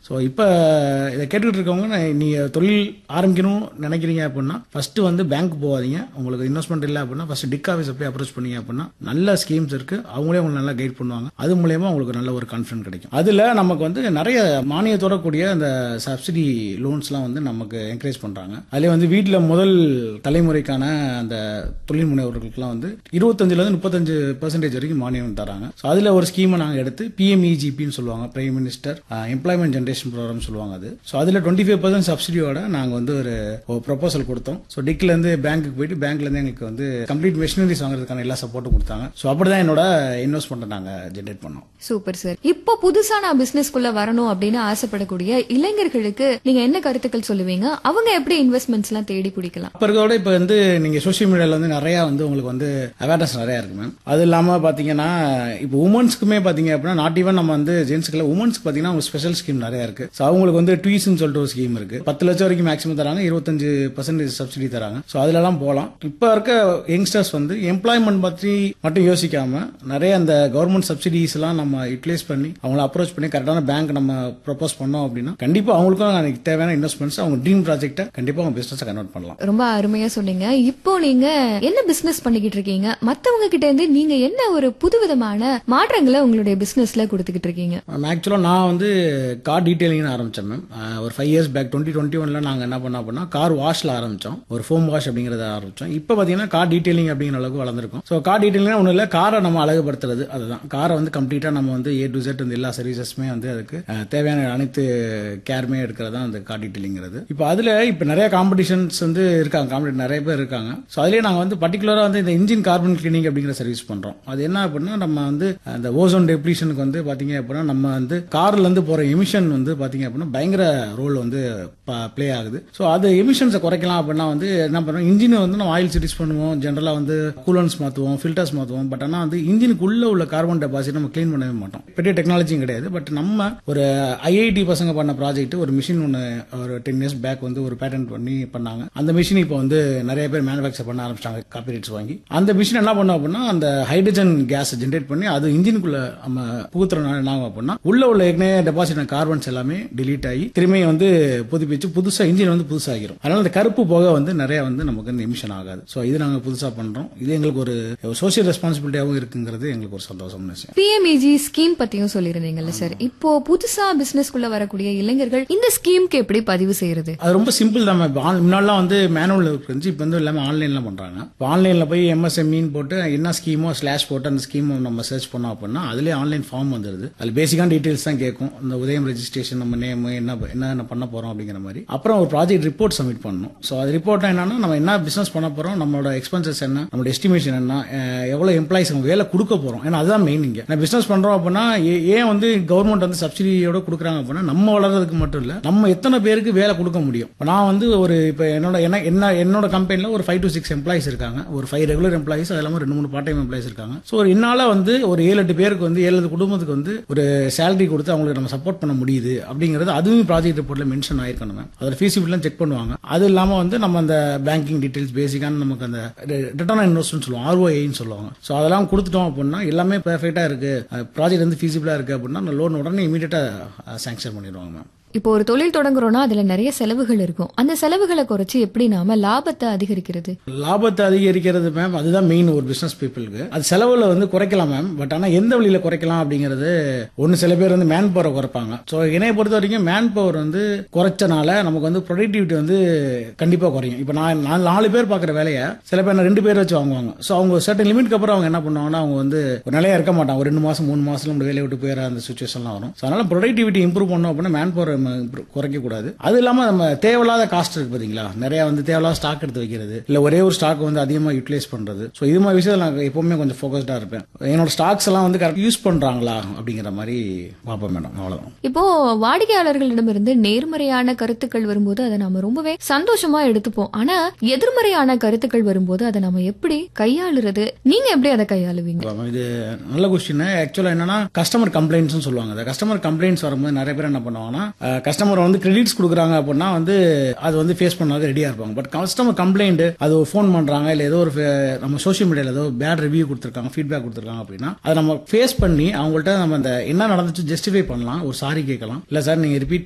so இப்போ இதை கேட்டுக்கிட்டு இருக்கவங்க நான் நீங்க தொழில் ஆரம்பிக்கணும் நினைக்கிறீங்க அப்படின்னா ஃபர்ஸ்ட் வந்து பேங்க் போகாதீங்க உங்களுக்கு இன்வெஸ்ட்மெண்ட் இல்லை அப்படின்னா ஃபர்ஸ்ட் டிக் ஆஃபீஸை போய் அப்ரோச் பண்ணீங்க அப்படின்னா நல்ல ஸ்கீம்ஸ் இருக்கு அவங்களே உங்களுக்கு நல்லா கைட் பண்ணுவாங்க அது மூலயமா உங்களுக்கு நல்ல ஒரு கான்ஃபிடன்ட் கிடைக்கும் அதுல நமக்கு வந்து நிறைய மானியத்தோட கூடிய அந்த சப்சிடி லோன்ஸ்லாம் வந்து நமக்கு என்கரேஜ் பண்றாங்க அதுலேயே வந்து வீட்டில் முதல் தலைமுறைக்கான அந்த தொழில் முனைவர்களுக்குலாம் வந்து இருபத்தஞ்சுல இருந்து முப்பத்தஞ்சு பெர்சன்டேஜ் வரைக்கும் மானியம் தராங்க ஸோ அதில் ஒரு ஸ்கீமை நாங்கள் எடுத்து பிஎம்இஜிபின்னு சொல்லுவாங்க prime minister employment generation programme சொல்லுவாங்க அது ஸோ அதில் டுவெண்ட்டி ஃபைவ் பர்சன்ட் சப்சிடியோட நாங்கள் வந்து ஒரு ப்ரொபோசல் கொடுத்தோம் ஸோ டிக்லேருந்து பேங்க்குக்கு போயிட்டு பேங்க்லேருந்து எங்களுக்கு வந்து கம்ப்ளீட் மிஷினரிஸ் வாங்குறதுக்கான எல்லா சப்போர்ட்டும் கொடுத்தாங்க ஸோ அப்படி தான் என்னோட இன்வெஸ்ட்மெண்ட்டை நாங்கள் ஜென்ரேட் பண்ணோம் சூப்பர் சார் இப்போ புதுசா நான் பிசினஸ்க்குள்ள வரணும் அப்படின்னு ஆசைப்படக்கூடிய இளைஞர்களுக்கு நீங்க என்ன கருத்துக்கள் சொல்லுவீங்க அவங்க எப்படி இன்வெஸ்ட்மெண்ட்ஸ் எல்லாம் தேடி பிடிக்கலாம் அப்போ இருக்கிறத விட இப்போ வந்து நீங்கள் சோஷியல் மீடியாவில் வந்து நிறையா வந்து உங்களுக்கு வந்து அவேர்னஸ் நிறையா இருக்கு மேம் அது இல்லாமல் பார்த்தீங்கன்னா இப்போ உமன்ஸ்க்குமே பார்த்தீங்க அப்படின்னா நாட் ஈவன் நம்ம வந்து ஜென்ஸ்க்குல உமன்ஸ்க்கு பார்த்தீங்கன்னா ஒரு ஸ்பெஷல் ஸ்கீம் நிறையா இருக்கு ஸோ அவங்களுக்கு வந்து ட்வீஸ்னு சொல்லிட்டு ஒரு ஸ்கீம் இருக்கு பத்து லட்சம் வரைக்கும் மேக்ஸிமம் தராங்க இருபத்தஞ்சு பர்சன்டேஜ் சப்சிடி தராங்க ஸோ அதுலலாம் போகலாம் இப்போ இருக்க யங்ஸ்டர்ஸ் வந்து எம்ப்ளாய்மெண்ட் பற்றி மட்டும் யோசிக்காம நிறைய அந்த கவர்மெண்ட் சப்சிடிஸ் எல்லாம் நம்ம யூட்டிலைஸ் பண்ணி அவங்கள அப்ரோச் பண்ணி கரெக்டான பேங்க் நம்ம ப்ரொபோஸ் பண்ணோம் அப்படின்னா கண்டிப்பாக அவங்களுக்கும் அதுக்கு தேவையான இன்வெஸ்ட்மெண்ட்ஸ் அவங்க ட்ரீம் ப்ராஜெக்ட்டை கண்டிப்பாக அவங்க பிஸ்னஸை கன்வெர்ட் பண்ணலாம் ரொம்ப அருமையா சொன்னீங்க இப்போ நீங்க என்ன பிசினஸ் பண்ணிக்கிட்டு இருக்கீங்க மத்தவங்க கிட்ட இருந்து நீங்க என்ன ஒரு புதுவிதமான மாற்றங்களை உங்களுடைய பிசினஸ்ல கொடுத்துக்கிட்டு இருக்கீங்க ஆக்சுவலாக நான் வந்து கார் டீட்டெயிலிங்னு ஆரம்பித்தேன் மேம் ஒரு five years back twenty twenty ஒன்ல நாங்கள் என்ன பண்ணோம் அப்படின்னா கார் வாஷில் ஆரம்பித்தோம் ஒரு ஃபோம் வாஷ் அப்படிங்கிறத ஆரம்பித்தோம் இப்போ பார்த்தீங்கன்னா கார் டீட்டெயிலிங் அப்படிங்கிற அளவுக்கு வளர்ந்துருக்கும் ஸோ கார் டீட்டெயிலிங் ஒன்றும் இல்லை காரை நம்ம அழகுபடுத்துறது அதுதான் காரை வந்து கம்ப்ளீட்டாக நம்ம வந்து ஏ டு செட் இந்த எல்லா சர்வீசஸுமே வந்து அதுக்கு அஹ், தேவையான அனைத்து கேருமே எடுக்கிறது தான் அந்த கார் டீட்டெயிலிங்கிறது இப்போ அதில் இப்போ நிறைய காம்படிஷன்ஸ் வந்து இருக்காங்க காம்படிட் நிறைய பேர் இருக்காங்க ஸோ அதுலேயே நாங்கள் வந்து பர்டிகுலராக வந்து இந்த இன்ஜின் கார்பன் கிளீனிங் அப்படிங்கிற சர்வீஸ் பண்ணுறோம் அது என்ன அப்படின்னா நம்ம வந்து அந்த ஓசோன் டெப்ளீஷனுக்கு வந்து பார்த்தீங்க அப்படின்னா நம்ம வந்து கார்ல இருந்து போகிற எமிஷன் வந்து பார்த்தீங்க அப்படின்னா பயங்கர ரோல் வந்து ப்ளே ஆகுது ஸோ அது எமிஷன்ஸை குறைக்கலாம் அப்படின்னா வந்து என்ன பண்ணுறோம் இன்ஜினை வந்து நம்ம ஆயில் சிட்டிஸ் பண்ணுவோம் ஜென்ரலாக வந்து கூலன்ஸ் மாற்றுவோம் ஃபில்டர்ஸ் மாற்றுவோம் பட் ஆனால் வந்து இன்ஜினுக்குள்ள உள்ள கார்பன் டெபாசிட் நம்ம க்ளீன் பண்ணவே மாட்டோம் பெரிய டெக்னாலஜியும் கிடையாது பட் நம்ம ஒரு ஐஐடி பசங்க பண்ண ப்ராஜெக்ட் ஒரு மிஷின் ஒன்று ஒரு டென் இயர்ஸ் பேக் வந்து ஒரு பேட்டன்ட் பண்ணி பண்ணாங்க அந்த மிஷின் இப்போ வந்து நிறைய பேர் மேனுஃபேக்சர் பண்ண ஆரம்பிச்சிட்டாங்க காப்பிரைட்ஸ் வாங்கி அந்த மிஷின் என்ன பண்ணும் அப்படின்னா அந்த ஹைட்ரஜன் கேஸ் ஜென்ரேட் பண்ணி அது இன்ஜினுக்குள்ள நம்ம புகுத்துறதுனால என்ன ஆகும் அப்படின்னா உள்ள உள்ள ஏற்கனவே டெபாசிட் கார்பன்ஸ் எல்லாமே delete ஆகி திரும்பி வந்து புதுப்பிச்சு புதுசா இன்ஜின் வந்து புதுசாகிரும் அதனால இந்த கருப்பு புகை வந்து நிறைய வந்து நமக்கு வந்து எமிஷன் ஆகாது ஸோ இது நாங்கள் புதுசா பண்றோம் இது எங்களுக்கு ஒரு சோசியல் ரெஸ்பான்சிபிலிட்டியாகவும் இருக்குங்கிறது எங்களுக்கு ஒரு சந்தோஷம்னு விஷயம் பிஎம்இஜி ஸ்கீம் பத்தியும் சொல்லியிருந்தீங்கல்ல சார் இப்போ புதுசா பிசினஸ்க்குள்ள வரக்கூடிய இளைஞர்கள் இந்த ஸ்கீம்க்கு எப்படி பதிவு செய்யறது அது ரொம்ப சிம்பிள் தான் இப்போ முன்னாடிலாம் வந்து மேனுவல் இருந்துச்சு இப்போ வந்து எல்லாமே ஆன்லைன்ல பண்றாங்க இப்போ ஆன்லைன்ல போய் எம்எஸ்எம்இன்னு போட்டு என்ன ஸ்கீமோ ஸ்லாஷ் போட்டு அந்த ஸ்கீம் நம்ம சர்ச் பண்ணோம் அப்படின்னா அதுலேயே ஆன்லைன் ஃபார்ம் வந்துருது அது பேசிக்கான டீடைல்ஸ் தான் கேட்கும் இந்த உதயம் ரெஜிஸ்ட்ரேஷன் நம்ம நேம் என்ன என்ன பண்ண போறோம் அப்படிங்கிற மாதிரி அப்புறம் ஒரு ப்ராஜெக்ட் ரிப்போர்ட் சப்மிட் பண்ணணும் ஸோ அது ரிப்போர்ட் என்னன்னா நம்ம என்ன பிசினஸ் பண்ண போறோம் நம்மளோட எக்ஸ்பென்சஸ் என்ன நம்மளோட எஸ்டிமேஷன் என்ன அஹ் எவ்வளவு எம்ப்ளாயிஸ் நம்ம வேலை கொடுக்க போறோம் ஏன்னா அதுதான் மெயின் இங்க நான் பிசினஸ் பண்றோம் அப்படின்னா ஏ- ஏன் வந்து கவர்மெண்ட் வந்து சப்சிடியோட கொடுக்குறாங்க அப்படின்னா நம்ம வளர்றதுக்கு மட்டும் இல்ல நம்ம எத்தனை பேருக்கு வேலை கொடுக்க முடியும் இப்ப நான் வந்து ஒரு இப்ப என்னோட என்ன என்ன என்னோட கம்பெனில ஒரு ஃபைவ் டு சிக்ஸ் எம்ப்ளாயிஸ் இருக்காங்க ஒரு ஃபைவ் ரெகுலர் எம்ப்ளாயிஸ் அது இல்லாம ரெண்டு மூணு பார்ட் டைம் எம்ப்ளாயிஸ் இருக்காங்க ஸோ ஒரு என்னால வந்து ஒரு ஏழு எட்டு பேருக்கு வந்து ஏழு எட்டு குடும்பத்துக்கு வந்து ஒரு சேலரி கொடுத்து அவங்களுக்கு நம்ம சப்போர்ட் பண்ண முடியுது அப்படிங்கிறது அதுவும் ப்ராஜெக்ட் ரிப்போர்ட்ல மென்ஷன் ஆயிருக்கணும் மேம் அதோட ஃபீஸிபிலிட்டிலாம் செக் பண்ணுவாங்க அது இல்லாம வந்து நம்ம அந்த பேங்கிங் டீடைல்ஸ் பேசிக்கான நமக்கு அந்த ரிட்டர்ன் ஆன் இன்வெஸ்ட்மெண்ட் சொல்லுவோம் ஆர்ஓஐன்னு சொல்லுவாங்க ஸோ அதெல்லாம் கொடுத்துட்டோம் அப்படின்னா எல்லாமே பெர்ஃபெக்டா இருக்கு ப்ராஜெக்ட் வந்து ஃபீஸிபிளா இருக்கு அப்படின்னா அந்த லோன் உடனே இமீடியட்டா சாங்ஷன் பண்ணிடுவாங்க மேம் இப்போ ஒரு தொழில் தொடங்குறோம்னா அதுல நிறைய செலவுகள் இருக்கும் அந்த செலவுகளை குறைச்சு எப்படி நாம லாபத்தை அதிகரிக்கிறது லாபத்தை அதிகரிக்கிறது மேம் அதுதான் மெயின் ஒரு பிசினஸ் பீப்புளுக்கு அது செலவுல வந்து குறைக்கலாம் மேம் பட் ஆனா எந்த வழியில குறைக்கலாம் அப்படிங்கிறது ஒன்னு சில பேர் வந்து மேன் பவரை குறைப்பாங்க ஸோ என்னைய பொறுத்த வரைக்கும் மேன் பவர் வந்து குறைச்சனால நமக்கு வந்து ப்ரொடக்டிவிட்டி வந்து கண்டிப்பா குறையும் இப்போ நான் நான் நாலு பேர் பார்க்குற வேலையை சில பேர் நான் ரெண்டு பேர் வச்சு வாங்குவாங்க ஸோ அவங்க சர்டன் லிமிட்க்கு அப்புறம் அவங்க என்ன பண்ணுவாங்கன்னா அவங்க வந்து ஒரு நிலையா இருக்க மாட்டாங்க ஒரு ரெண்டு மாசம் மூணு மாசம் நம்ம வேலையை விட்டு போயிட அந்த சுச்சுவேஷன்லாம் வரும் ஸோ அதனால ப்ரொடக்டிவிட்டி இம்ப்ரூவ் பண்ணோம் அப்படின்னா மேன் பவர் குறைக்க கூடாது அது இல்லாம நம்ம தேவையில்லாத காஸ்ட் இருக்கு பாத்தீங்களா நிறைய வந்து தேவையில்லாத ஸ்டாக் எடுத்து வைக்கிறது இல்ல ஒரே ஒரு ஸ்டாக் வந்து அதிகமா யூட்டிலைஸ் பண்றது ஸோ இது மாதிரி விஷயத்துல நான் எப்பவுமே கொஞ்சம் ஃபோக்கஸ்டா இருப்பேன் என்னோட ஸ்டாக்ஸ் எல்லாம் வந்து கரெக்ட் யூஸ் பண்றாங்களா அப்படிங்கிற மாதிரி பார்ப்பேன் மேடம் அவ்வளவுதான் இப்போ வாடிக்கையாளர்களிடமிருந்து நேர்மறையான கருத்துக்கள் வரும்போது அதை நாம ரொம்பவே சந்தோஷமா எடுத்துப்போம் ஆனா எதிர்மறையான கருத்துக்கள் வரும்போது அதை நம்ம எப்படி கையாளுறது நீங்க எப்படி அதை கையாளுவீங்க ஆமா, இது நல்ல கொஸ்டின் ஆக்சுவலா என்னன்னா கஸ்டமர் கம்ப்ளைண்ட்ஸ் சொல்லுவாங்க அந்த கஸ்டமர் கம்ப்ளைண்ட்ஸ் வரும்போது நிறைய பேர் என்ன பண்ணுவாங்கன்னா கஸ்டமர் வந்து கிரெடிட்ஸ் கொடுக்குறாங்க அப்படின்னா வந்து அது வந்து ஃபேஸ் பண்ணாத ரெடியா இருப்பாங்க பட் கஸ்டமர் கம்ப்ளைண்ட் அது ஃபோன் பண்றாங்க இல்ல ஏதோ ஒரு fa- நம்ம சோஷியல் மீடியால ஏதோ பேட் ரிவ்யூ கொடுத்துருக்காங்க ஃபீட்பேக் கொடுத்துருக்காங்க அப்படின்னா அதை நம்ம ஃபேஸ் பண்ணி அவங்கள்ட்ட நம்ம அந்த என்ன நடந்துச்சு ஜஸ்டிஃபை பண்ணலாம் ஒரு சாரி கேட்கலாம் இல்ல சார் நீங்க ரிப்பீட்